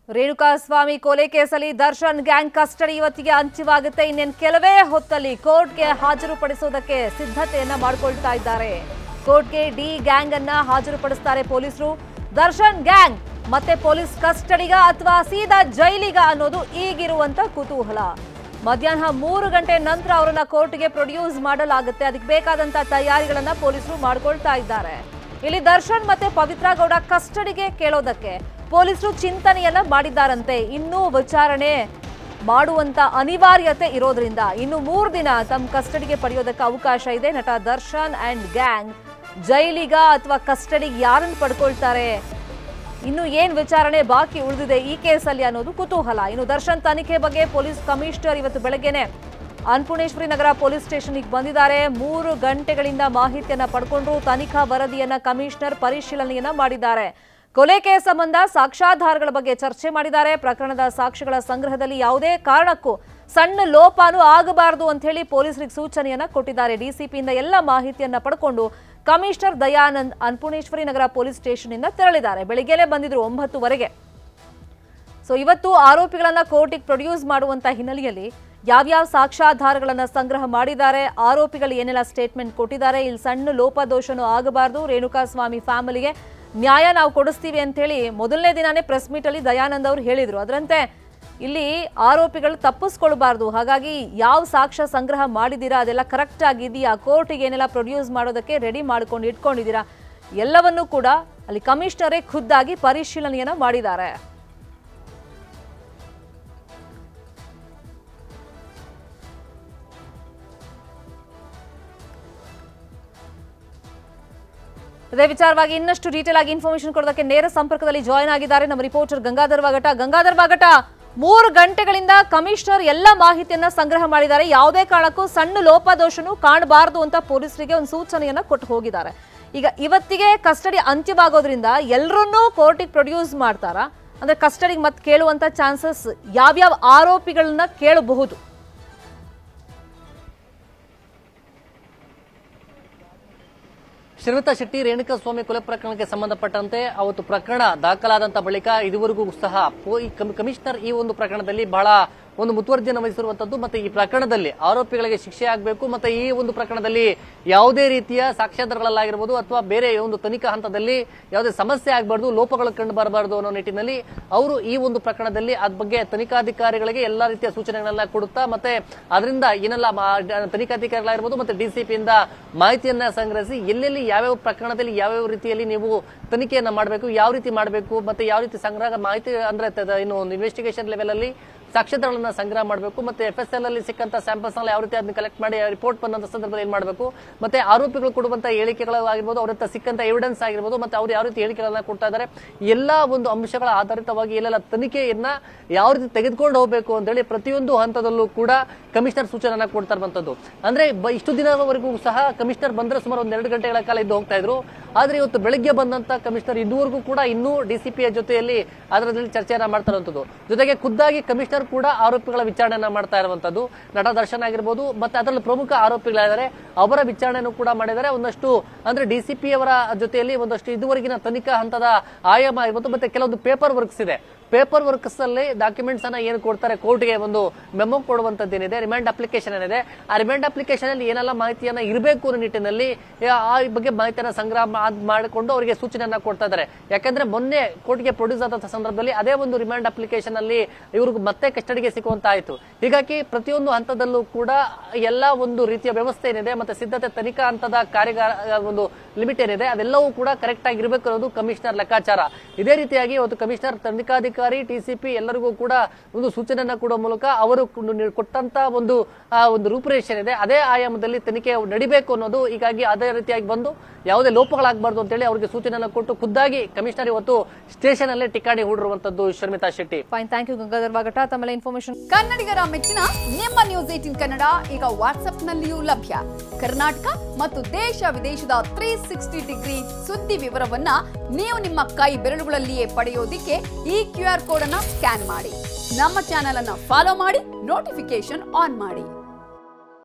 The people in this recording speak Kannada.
ರೇಣುಕಾಸ್ವಾಮಿ ಕೊಲೆ ಕೇಸಲ್ಲಿ ದರ್ಶನ್ ಗ್ಯಾಂಗ್ ಕಸ್ಟಡಿ ಇವತ್ತಿಗೆ ಅಂತ್ಯವಾಗುತ್ತೆ ಇನ್ನೇನು ಕೆಲವೇ ಹೊತ್ತಲ್ಲಿ ಕೋರ್ಟ್ಗೆ ಹಾಜರುಪಡಿಸೋದಕ್ಕೆ ಸಿದ್ಧತೆಯನ್ನ ಮಾಡಿಕೊಳ್ತಾ ಇದ್ದಾರೆ ಕೋರ್ಟ್ಗೆ ಡಿ ಗ್ಯಾಂಗ್ ಅನ್ನ ಹಾಜರುಪಡಿಸ್ತಾರೆ ಪೊಲೀಸರು ದರ್ಶನ್ ಗ್ಯಾಂಗ್ ಮತ್ತೆ ಪೊಲೀಸ್ ಕಸ್ಟಡಿಗ ಅಥವಾ ಸೀದಾ ಜೈಲಿಗ ಅನ್ನೋದು ಈಗಿರುವಂತ ಕುತೂಹಲ ಮಧ್ಯಾಹ್ನ ಮೂರು ಗಂಟೆ ನಂತರ ಅವರನ್ನ ಕೋರ್ಟ್ಗೆ ಪ್ರೊಡ್ಯೂಸ್ ಮಾಡಲಾಗುತ್ತೆ ಅದಕ್ಕೆ ಬೇಕಾದಂತ ತಯಾರಿಗಳನ್ನ ಪೊಲೀಸರು ಮಾಡ್ಕೊಳ್ತಾ ಇದ್ದಾರೆ ಇಲ್ಲಿ ದರ್ಶನ್ ಮತ್ತೆ ಪವಿತ್ರ ಗೌಡ ಕಸ್ಟಡಿಗೆ ಕೇಳೋದಕ್ಕೆ ಪೊಲೀಸರು ಚಿಂತನೆಯನ್ನ ಮಾಡಿದ್ದಾರಂತೆ ಇನ್ನೂ ವಿಚಾರಣೆ ಮಾಡುವಂತ ಅನಿವಾರ್ಯತೆ ಇರೋದ್ರಿಂದ ಇನ್ನು ಮೂರು ದಿನ ತಮ್ಮ ಕಸ್ಟಡಿಗೆ ಪಡೆಯೋದಕ್ಕೆ ಅವಕಾಶ ಇದೆ ನಟ ದರ್ಶನ್ ಅಂಡ್ ಗ್ಯಾಂಗ್ ಜೈಲಿಗ ಅಥವಾ ಕಸ್ಟಡಿಗೆ ಯಾರನ್ನು ಪಡ್ಕೊಳ್ತಾರೆ ಇನ್ನು ಏನ್ ವಿಚಾರಣೆ ಬಾಕಿ ಉಳಿದಿದೆ ಈ ಕೇಸಲ್ಲಿ ಅನ್ನೋದು ಕುತೂಹಲ ಇನ್ನು ದರ್ಶನ್ ತನಿಖೆ ಬಗ್ಗೆ ಪೊಲೀಸ್ ಕಮಿಷನರ್ ಇವತ್ತು ಬೆಳಗ್ಗೆನೆ ಅನ್ನಪೂರ್ಣೇಶ್ವರಿ ನಗರ ಪೊಲೀಸ್ ಸ್ಟೇಷನ್ಗೆ ಬಂದಿದ್ದಾರೆ ಮೂರು ಗಂಟೆಗಳಿಂದ ಮಾಹಿತಿಯನ್ನ ಪಡ್ಕೊಂಡ್ರು ತನಿಖಾ ವರದಿಯನ್ನ ಕಮಿಷನರ್ ಪರಿಶೀಲನೆಯನ್ನ ಮಾಡಿದ್ದಾರೆ ಕೊಲೆ ಕೇಸ್ ಸಂಬಂಧ ಸಾಕ್ಷ್ಯಾಧಾರಗಳ ಬಗ್ಗೆ ಚರ್ಚೆ ಮಾಡಿದ್ದಾರೆ ಪ್ರಕರಣದ ಸಾಕ್ಷ್ಯಗಳ ಸಂಗ್ರಹದಲ್ಲಿ ಯಾವುದೇ ಕಾರಣಕ್ಕೂ ಸಣ್ಣ ಲೋಪಾನು ಆಗಬಾರದು ಅಂತ ಹೇಳಿ ಪೊಲೀಸರಿಗೆ ಸೂಚನೆಯನ್ನ ಕೊಟ್ಟಿದ್ದಾರೆ ಡಿಸಿಪಿಯಿಂದ ಎಲ್ಲ ಮಾಹಿತಿಯನ್ನ ಪಡ್ಕೊಂಡು commissioner Dayanand Annapoorneshwari Nagar police station ಇಂದ ತೆರಳಿದ್ದಾರೆ ಬೆಳಿಗ್ಗೆನೆ ಬಂದಿದ್ರು ಒಂಬತ್ತುವರೆಗೆ ಸೊ ಇವತ್ತು ಆರೋಪಿಗಳನ್ನ ಕೋರ್ಟಿಗೆ ಪ್ರೊಡ್ಯೂಸ್ ಮಾಡುವಂತ ಹಿನ್ನೆಲೆಯಲ್ಲಿ ಯಾವ್ಯಾವ ಸಾಕ್ಷ್ಯಾಧಾರಗಳನ್ನ ಸಂಗ್ರಹ ಮಾಡಿದ್ದಾರೆ ಆರೋಪಿಗಳು ಏನೆಲ್ಲ ಸ್ಟೇಟ್ಮೆಂಟ್ ಕೊಟ್ಟಿದ್ದಾರೆ ಇಲ್ಲಿ ಸಣ್ಣ ಲೋಪದೋಷನೂ ಆಗಬಾರ್ದು ರೇಣುಕಾಸ್ವಾಮಿ ಫ್ಯಾಮಿಲಿಗೆ ನ್ಯಾಯ ನಾವು ಕೊಡಿಸ್ತೀವಿ ಅಂತ ಹೇಳಿ ಮೊದಲನೇ ದಿನಾನೇ ಪ್ರೆಸ್ ಮೀಟ್ ಅಲ್ಲಿ ದಯಾನಂದ್ ಅವರು ಹೇಳಿದ್ರು ಅದರಂತೆ ಇಲ್ಲಿ ಆರೋಪಿಗಳು ತಪ್ಪಿಸ್ಕೊಳ್ಬಾರ್ದು ಹಾಗಾಗಿ ಯಾವ ಸಾಕ್ಷ್ಯ ಸಂಗ್ರಹ ಮಾಡಿದ್ದೀರಾ ಅದೆಲ್ಲ ಕರೆಕ್ಟ್ ಆಗಿದೆಯಾ ಕೋರ್ಟಿಗೆ ಏನೆಲ್ಲ ಪ್ರೊಡ್ಯೂಸ್ ಮಾಡೋದಕ್ಕೆ ರೆಡಿ ಮಾಡ್ಕೊಂಡು ಇಟ್ಕೊಂಡಿದ್ದೀರಾ ಎಲ್ಲವನ್ನೂ ಕೂಡ ಅಲ್ಲಿ ಕಮಿಷನರೇ ಖುದ್ದಾಗಿ ಪರಿಶೀಲನೆಯನ್ನ ಮಾಡಿದ್ದಾರೆ ಇದೇ ವಿಚಾರವಾಗಿ ಇನ್ನಷ್ಟು ಡೀಟೇಲ್ ಆಗಿ ಇನ್ಫಾರ್ಮೇಶನ್ ಕೊಡೋದಕ್ಕೆ ನೇರ ಸಂಪರ್ಕದಲ್ಲಿ ಜಾಯ್ನ್ ಆಗಿದ್ದಾರೆ ನಮ್ಮ ರಿಪೋರ್ಟರ್ ಗಂಗಾಧರ್ ವಾಗಟ ಗಂಗಾಧರ್ ವಾಗಟ ಮೂರು ಗಂಟೆಗಳಿಂದ ಕಮಿಷನರ್ ಎಲ್ಲ ಮಾಹಿತಿಯನ್ನ ಸಂಗ್ರಹ ಮಾಡಿದ್ದಾರೆ ಯಾವುದೇ ಕಾರಣಕ್ಕೂ ಸಣ್ಣ ಲೋಪದೋಷನು ಕಾಣಬಾರದು ಅಂತ ಪೊಲೀಸರಿಗೆ ಒಂದು ಸೂಚನೆಯನ್ನ ಕೊಟ್ಟು ಹೋಗಿದ್ದಾರೆ ಈಗ ಇವತ್ತಿಗೆ ಕಸ್ಟಡಿ ಅಂತ್ಯವಾಗೋದ್ರಿಂದ ಎಲ್ಲರನ್ನೂ ಕೋರ್ಟಿಗೆ ಪ್ರೊಡ್ಯೂಸ್ ಮಾಡ್ತಾರಾ ಅಂದ್ರೆ ಕಸ್ಟಡಿಗೆ ಮತ್ತೆ ಕೇಳುವಂತ ಚಾನ್ಸಸ್ ಯಾವ್ಯಾವ ಆರೋಪಿಗಳನ್ನ ಕೇಳಬಹುದು ಶ್ರೀಮಂತ ಶೆಟ್ಟಿ ರೇಣುಕಾ ಸ್ವಾಮಿ ಕೊಲೆ ಪ್ರಕರಣಕ್ಕೆ ಸಂಬಂಧಪಟ್ಟಂತೆ ಅವತ್ತು ಪ್ರಕರಣ ದಾಖಲಾದಂತ ಬಳಿಕ ಇದುವರೆಗೂ ಸಹ ಪೊ- ಈ ಕಮ್- ಕಮಿಷನರ್ ಈ ಒಂದು ಪ್ರಕರಣದಲ್ಲಿ ಬಹಳ ಒಂದು ಮುತುವರ್ಜಿಯನ್ನು ವಹಿಸಿರುವಂತದ್ದು ಮತ್ತೆ ಈ ಪ್ರಕರಣದಲ್ಲಿ ಆರೋಪಿಗಳಿಗೆ ಶಿಕ್ಷೆ ಆಗಬೇಕು ಮತ್ತೆ ಈ ಒಂದು ಪ್ರಕರಣದಲ್ಲಿ ಯಾವುದೇ ರೀತಿಯ ಸಾಕ್ಷ್ಯಾಧಾರಗಳಲ್ಲಾಗಿರ್ಬೋದು ಅಥವಾ ಬೇರೆ ಒಂದು ತನಿಖಾ ಹಂತದಲ್ಲಿ ಯಾವುದೇ ಸಮಸ್ಯೆ ಆಗಬಾರ್ದು ಲೋಪಗಳು ಕಂಡು ಬರಬಾರದು ಅನ್ನೋ ನಿಟ್ಟಿನಲ್ಲಿ ಅವರು ಈ ಒಂದು ಪ್ರಕರಣದಲ್ಲಿ ಅದ್ ಬಗ್ಗೆ ತನಿಖಾಧಿಕಾರಿಗಳಿಗೆ ಎಲ್ಲಾ ರೀತಿಯ ಸೂಚನೆಗಳನ್ನ ಕೊಡುತ್ತಾ ಮತ್ತೆ ಅದರಿಂದ ಏನೆಲ್ಲ ಮಾ- ತನಿಖಾಧಿಕಾರಿಗಳಾಗಿರ್ಬೋದು ಮತ್ತೆ ಡಿಸಿಪಿಯಿಂದ ಮಾಹಿತಿಯನ್ನ ಸಂಗ್ರಹಿಸಿ ಎಲ್ಲೆಲ್ಲಿ ಯಾವ್ಯಾವ ಪ್ರಕರಣದಲ್ಲಿ ಯಾವ್ಯಾವ ರೀತಿಯಲ್ಲಿ ನೀವು ತನಿಖೆಯನ್ನ ಮಾಡಬೇಕು ಯಾವ ರೀತಿ ಮಾಡಬೇಕು ಮತ್ತೆ ಯಾವ ರೀತಿ ಸಂಗ್ರಹ ಮಾಹಿತಿ ಅಂದ್ರೆ ತ- ಇನ್ನು ಒಂದು ಇನ್ವೆಸ್ಟಿಗೇಷನ್ ಲೆವೆಲ್ ಅಲ್ಲಿ ಸಾಕ್ಷ್ಯಗಳನ್ನ ಸಂಗ್ರಹ ಮಾಡಬೇಕು ಮತ್ತೆ ಎಫ್ ಎಸ್ ಎಲ್ ಅಲ್ಲಿ ಸಿಕ್ಕಂತ ಸ್ಯಾಂಪಲ್ಸ್ ಯಾವ ರೀತಿ ಅದನ್ನ ಕಲೆಕ್ಟ್ ಮಾಡಿ ರಿಪೋರ್ಟ್ ಬಂದಂತ ಸಂದರ್ಭದಲ್ಲಿ ಏನ್ ಮಾಡಬೇಕು ಮತ್ತೆ ಆರೋಪಿಗಳು ಕೊಡುವಂತ ಹೇಳಿಕೆಗಳಾಗಿರ್ಬೋದು ಅವ್ರ ಹತ್ರ ಸಿಕ್ಕಂತ ಎವಿಡೆನ್ಸ್ ಆಗಿರ್ಬೋದು ಮತ್ತೆ ಅವ್ರು ಯಾವ ರೀತಿ ಹೇಳಿಕೆಗಳನ್ನ ಕೊಡ್ತಾ ಇದ್ದಾರೆ ಎಲ್ಲಾ ಒಂದು ಅಂಶಗಳ ಆಧಾರಿತವಾಗಿ ಎಲ್ಲೆಲ್ಲ ತನಿಖೆಯನ್ನ ಯಾವ ರೀತಿ ತೆಗೆದುಕೊಂಡು ಹೋಗಬೇಕು ಅಂತ ಹೇಳಿ ಪ್ರತಿಯೊಂದು ಹಂತದಲ್ಲೂ ಕೂಡ ಕಮಿಷನರ್ ಸೂಚನೆಯನ್ನ ಕೊಡ್ತಾ ಇರುವಂತದ್ದು ಅಂದ್ರೆ ಬ- ಇಷ್ಟು ದಿನದವರೆಗೂ ಸಹ ಕಮಿಷನರ್ ಬಂದ್ರೆ ಸುಮಾರು ಒಂದ್ ಎರಡು ಗಂಟೆಗಳ ಕಾಲ ಇದ್ದು ಹೋಗ್ತಾ ಇದ್ರು ಆದ್ರೆ ಇವತ್ತು ಬೆಳಗ್ಗೆ ಬಂದಂತ ಕಮಿಷನರ್ ಇದುವರೆಗೂ ಕೂಡ ಇನ್ನೂ ಡಿಸಿಪಿಯ ಜೊತೆಯಲ್ಲಿ ಅದರಲ್ಲಿ ಚರ್ಚೆಯನ್ನ ಮಾಡ್ತಾ ಇರುವಂತದ್ದು ಜೊತೆಗೆ ಖುದ್ದಾಗಿ ಕಮಿಷನರ್ ಕೂಡ ಆರೋಪಿಗಳ ವಿಚಾರಣೆಯನ್ನ ಮಾಡ್ತಾ ಇರುವಂತದ್ದು ನಟ ದರ್ಶನ್ ಆಗಿರ್ಬೋದು ಮತ್ತೆ ಅದರಲ್ಲಿ ಪ್ರಮುಖ ಆರೋಪಿಗಳಿದ್ದಾರೆ ಅವರ ವಿಚಾರಣೆಯನ್ನು ಕೂಡ ಮಾಡಿದ್ದಾರೆ ಒಂದಷ್ಟು ಅಂದ್ರೆ ಡಿಸಿಪಿ ಅವರ ಜೊತೆಯಲ್ಲಿ ಒಂದಷ್ಟು ಇದುವರೆಗಿನ ತನಿಖಾ ಹಂತದ ಆಯಾಮ ಆಗಿರ್ಬೋದು ಮತ್ತೆ ಕೆಲವೊಂದು ಪೇಪರ್ ವರ್ಕ್ಸ್ ಇದೆ ಪೇಪರ್ ವರ್ಕ್ಸ್ ಅಲ್ಲಿ ಡಾಕ್ಯುಮೆಂಟ್ಸ್ ಅನ್ನ ಏನು ಕೊಡ್ತಾರೆ ಕೋರ್ಟ್ಗೆ ಒಂದು ಮೆಮೊ ಕೊಡುವಂತದ್ದು ಏನಿದೆ ರಿಮೈಂಡ್ ಅಪ್ಲಿಕೇಶನ್ ಏನಿದೆ ಆ ರಿಮೈಂಡ್ ಅಪ್ಲಿಕೇಶನ್ ಅಲ್ಲಿ ಏನೆಲ್ಲ ಮಾಹಿತಿಯನ್ನ ಇರಬೇಕು ಅನ್ನೋ ನಿಟ್ಟಿನಲ್ಲಿ ಆ ಆ ಬಗ್ಗೆ ಮಾಹಿತಿಯನ್ನ ಸಂಗ್ರಹ ಮಾ- ಮಾಡಿಕೊಂಡು ಅವರಿಗೆ ಸೂಚನೆಯನ್ನ ಕೊಡ್ತಾ ಇದ್ದಾರೆ ಯಾಕಂದ್ರೆ ಮೊನ್ನೆ ಕೋರ್ಟ್ಗೆ ಪ್ರೊಡ್ಯೂಸ್ ಆದಂತ ಸಂದರ್ಭದಲ್ಲಿ ಅದೇ ಒಂದು ರಿಮೈಂಡ್ ಅಪ್ಲಿಕೇಶನ್ ಅಲ್ಲಿ ಇವ್ರಿಗೆ ಮತ್ತೆ ಕಸ್ಟಡಿಗೆ ಸಿಕ್ಕುವಂತ ಆಯ್ತು ಹೀಗಾಗಿ ಪ್ರತಿಯೊಂದು ಹಂತದಲ್ಲೂ ಕೂಡ ಎಲ್ಲಾ ಒಂದು ರೀತಿಯ ವ್ಯವಸ್ಥೆ ಏನಿದೆ ಮತ್ತೆ ಸಿದ್ಧತೆ ತನಿಖಾ ಹಂತದ ಕಾರ್ಯಗಾರ ಒಂದು ಲಿಮಿಟ್ ಏನಿದೆ ಅದೆಲ್ಲವೂ ಕೂಡ ಕರೆಕ್ಟ್ ಆಗಿ ಇರಬೇಕು ಅನ್ನೋದು ಕಮಿಷನರ್ ಲೆಕ್ಕಾಚಾರ ಇದೇ ರೀತಿಯಾಗಿ ಇವತ್ತು ಕಮಿಷನರ್ ತನಿಖಾಧಿಕಾರಿ ಟಿಸಿಪಿ ಎಲ್ಲರಿಗೂ ಕೂಡ ಒಂದು ಸೂಚನೆಯನ್ನ ಕೊಡುವ ಮೂಲಕ ಅವರು ಕು- ನೀ- ಕೊಟ್ಟಂತ ಒಂದು ಆ ಒಂದು ರೂಪುರೇಷೆ ಏನಿದೆ ಅದೇ ಆಯಾಮದಲ್ಲಿ ತನಿಖೆ ನಡಿಬೇಕು ಅನ್ನೋದು ಹೀಗಾಗಿ ಅದೇ ರೀತಿಯಾಗಿ ಬಂದು ಯಾವುದೇ ಲೋಪಗಳಾಗಬಾರ್ದು ಅಂತೇಳಿ ಅವರಿಗೆ ಸೂಚನೆಯನ್ನ ಕೊಟ್ಟು ಖುದ್ದಾಗಿ ಕಮಿಷನರ್ ಇವತ್ತು ಸ್ಟೇಷನ್ ಅಲ್ಲೇ ಟಿಕಾಣಿ ಹೂಡಿರುವಂತದ್ದು Sharmitha Shetty fine thank you Gangadhar Vagata ತಮ್ಮೆಲ್ಲ ಇನ್ಫಾರ್ಮೇಶನ್ ಕನ್ನಡಿಗರ ಮೆಚ್ಚಿನ ನಿಮ್ಮ ನ್ಯೂಸ್ ಏಟಿನ್ ಕನ್ನಡ ಈಗ ವಾಟ್ಸ್ಆಪ್ನಲ್ಲಿಯೂ ಲಭ್ಯ ಕರ್ನಾಟಕ ಮತ್ತು ದೇಶ ವಿದೇಶದ ತ್ರೀ ಸಿಕ್ಸ್ಟಿ ಡಿಗ್ರಿ ಸುದ್ದಿ ವಿವರವನ್ನ ನೀವು ನಿಮ್ಮ ಕೈ ಬೆರಳುಗಳಲ್ಲಿಯೇ ಪಡೆಯೋದಿಕ್ಕೆ ಈ ಕ್ಯೂ ಆರ್ ಕೋಡ್ ಅನ್ನ ಸ್ಕ್ಯಾನ್ ಮಾಡಿ ನಮ್ಮ ಚಾನೆಲ್ ಅನ್ನ ಫಾಲೋ ಮಾಡಿ ನೋಟಿಫಿಕೇಶನ್ ಆನ್ ಮಾಡಿ